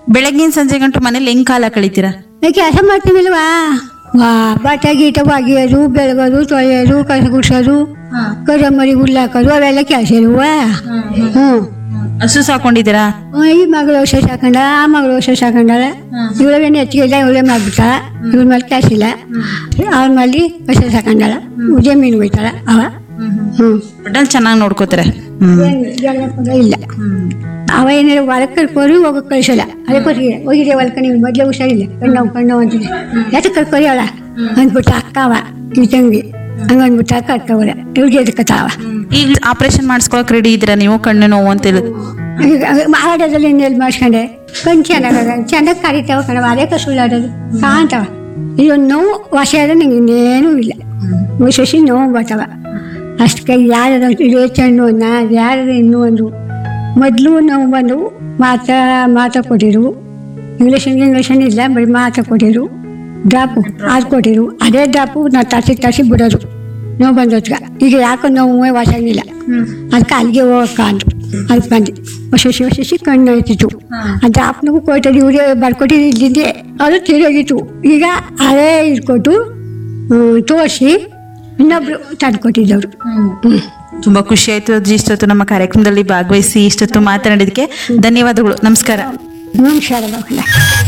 ಬೆಳಗ್ಗಿನ ಸಂಜೆ ಗಂಟು ಮನೇಲಿ ಹೆಂಗ್ ಕಾಲ ಕಳಿತೀರಾ ಕೆಲಸ ಮಾಡ್ತೀವಿಲ್ವಾ ವಾ ಬಟ್ಟೆ ಗೀಟ ಒಗೆಯೋದು ಬೆಳಗೋದು ತೊಳೆಯೋದು ಕಸ ಗುಡ್ಸೋದು ಕರ ಮರಿ ಹುಲ್ಲಾಕೋದು ಅವೆಲ್ಲ ಕೆಲಸ ಇಲ್ವಾ ಹ್ಞೂ ಹಸು ಸಾಕೊಂಡಿದ್ದೀರಾ ಈ ಮಗಳು ವರ್ಷ ಸಾಕೊಂಡ ಆ ಮಗಳು ವರ್ಷ ಸಾಕೊಂಡಾಳ ಇವಳೇನು ಹೆಚ್ಚಿಗೆ ಇವಳೇ ಮಾಡ್ಬಿಟ್ಟಾಳ ಇವ್ರ ಮೇಲೆ ಕೆಲಸ ಇಲ್ಲ ಅವ್ರ ಮೇಲೆ ವರ್ಷ ಸಾಕೊಂಡಾಳ ಜಮೀನು ಹೋಯ್ತಾಳ ಅವ ಹ್ಞೂ ಒಟ್ಟಲ್ಲಿ ಚೆನ್ನಾಗಿ ನೋಡ್ಕೋತಾರೆ ಹ್ಮ್ ಏನು ಇಲ್ಲ ಅವ ಏನಾರ ಹೊಲಕ್ಕೆ ಕರ್ಕೋರು ಹೋಗಕ್ಕೆ ಕಳಿಸಲ್ಲ ಅದಕ್ಕೋಸ್ಕರ ಹೋಗಿದ್ರೆ ಹೊಲಕ್ಕೆ ನೀವು ಮೊದಲೇ ಹುಷಾರಿಲ್ಲ ಕಣ್ಣು ಕಣ್ಣು ಅಂತಿದೆ ಯಾಕೆ ಕರ್ಕೋರಿ ಅವಳ ಅಂದ್ಬಿಟ್ಟು ಅಕ್ಕ ಅವ ಈ ತಂಗಿ ಹಂಗಂದ್ಬಿಟ್ಟು ಕರ್ಕೋವಲ್ಲ ಇವ್ರಿಗೆ ಎದಕ್ಕತ್ತಾವ ಈಗ ಆಪರೇಷನ್ ಮಾಡಿಸ್ಕೊಳಕ್ ರೆಡಿ ಇದ್ದೀರಾ ನೀವು ಕಣ್ಣು ನೋವು ಅಂತ ಹೇಳಿದ್ ಈಗ ಮಾಡೋದ್ರಲ್ಲಿ ಇನ್ನೆಲ್ಲಿ ಮಾಡ್ಸ್ಕೊಂಡೆ ಕಣ್ ಚೆನ್ನಾಗದ ಚೆನ್ನಾಗಿ ಕರಿತಾವ ಕಣವ ಅದೇ ಕಸುಳಾಡೋದು ಕಾಣ್ತಾವ ಇದೊಂದು ನೋವು ವಾಸ ಆದ್ರೆ ನಂಗೆ ಇನ್ನೇನೂ ಇಲ್ಲ ವಿಶೇಷ ನೋವು ಬರ್ತಾವ ಅಷ್ಟಕ್ಕೆ ಯಾರು ಇದೇ ಚೆಂಡು ಅನ್ನ ಯಾರು ಇನ್ನೂ ಒಂದು ಮೊದಲು ನೋವು ಬಂದು ಮಾತ ಮಾತ ಕೊಟ್ಟಿರು ಇಂಗ್ಲೀಷನ್ ಇಂಗ್ಲೀಷನ್ ಇಲ್ಲ ಬರೀ ಮಾತ ಕೊಟ್ಟಿರು ಡ್ರಾಪು ಅದು ಕೊಟ್ಟಿರು ಅದೇ ಡ್ರಾಪು ನಾವು ತರಿಸಿ ತರಿಸಿ ಬಿಡೋದು ನೋವು ಬಂದೋದ್ಗ ಈಗ ಯಾಕೋ ನೋವು ವಾಸಾಗಿಲ್ಲ ಅದಕ್ಕೆ ಅಲ್ಲಿಗೆ ಹೋಗಕ್ಕ ಅಂದ್ರು ಅದಕ್ಕೆ ಬಂದೆ ಹೊಸ ಹೊಸ ಹೊಸ ಕಣ್ಣು ಆಯ್ತಿತ್ತು ಆ ಡ್ರಾಪ್ನಿಗೂ ಕೊಟ್ಟಿದ್ದು ಇವರೇ ಬರ್ಕೊಟ್ಟಿದ್ದು ಇದ್ದಿದ್ದೆ ಅದು ತಿರೋಗಿತ್ತು ಈಗ ಅದೇ ಇಟ್ಕೊಟ್ಟು ತೋರಿಸಿ ಇನ್ನೊಬ್ರು ತಂದ್ಕೊಟ್ಟಿದ್ದವರು ಹ್ಞೂ ತುಂಬಾ ಖುಷಿ ಆಯ್ತು ಅಜ್ಜಿ ಇಷ್ಟೊತ್ತು ನಮ್ಮ ಕಾರ್ಯಕ್ರಮದಲ್ಲಿ ಭಾಗವಹಿಸಿ ಇಷ್ಟೊತ್ತು ಮಾತನಾಡಿದಕ್ಕೆ ಧನ್ಯವಾದಗಳು ನಮಸ್ಕಾರ ನಮಸ್ಕಾರ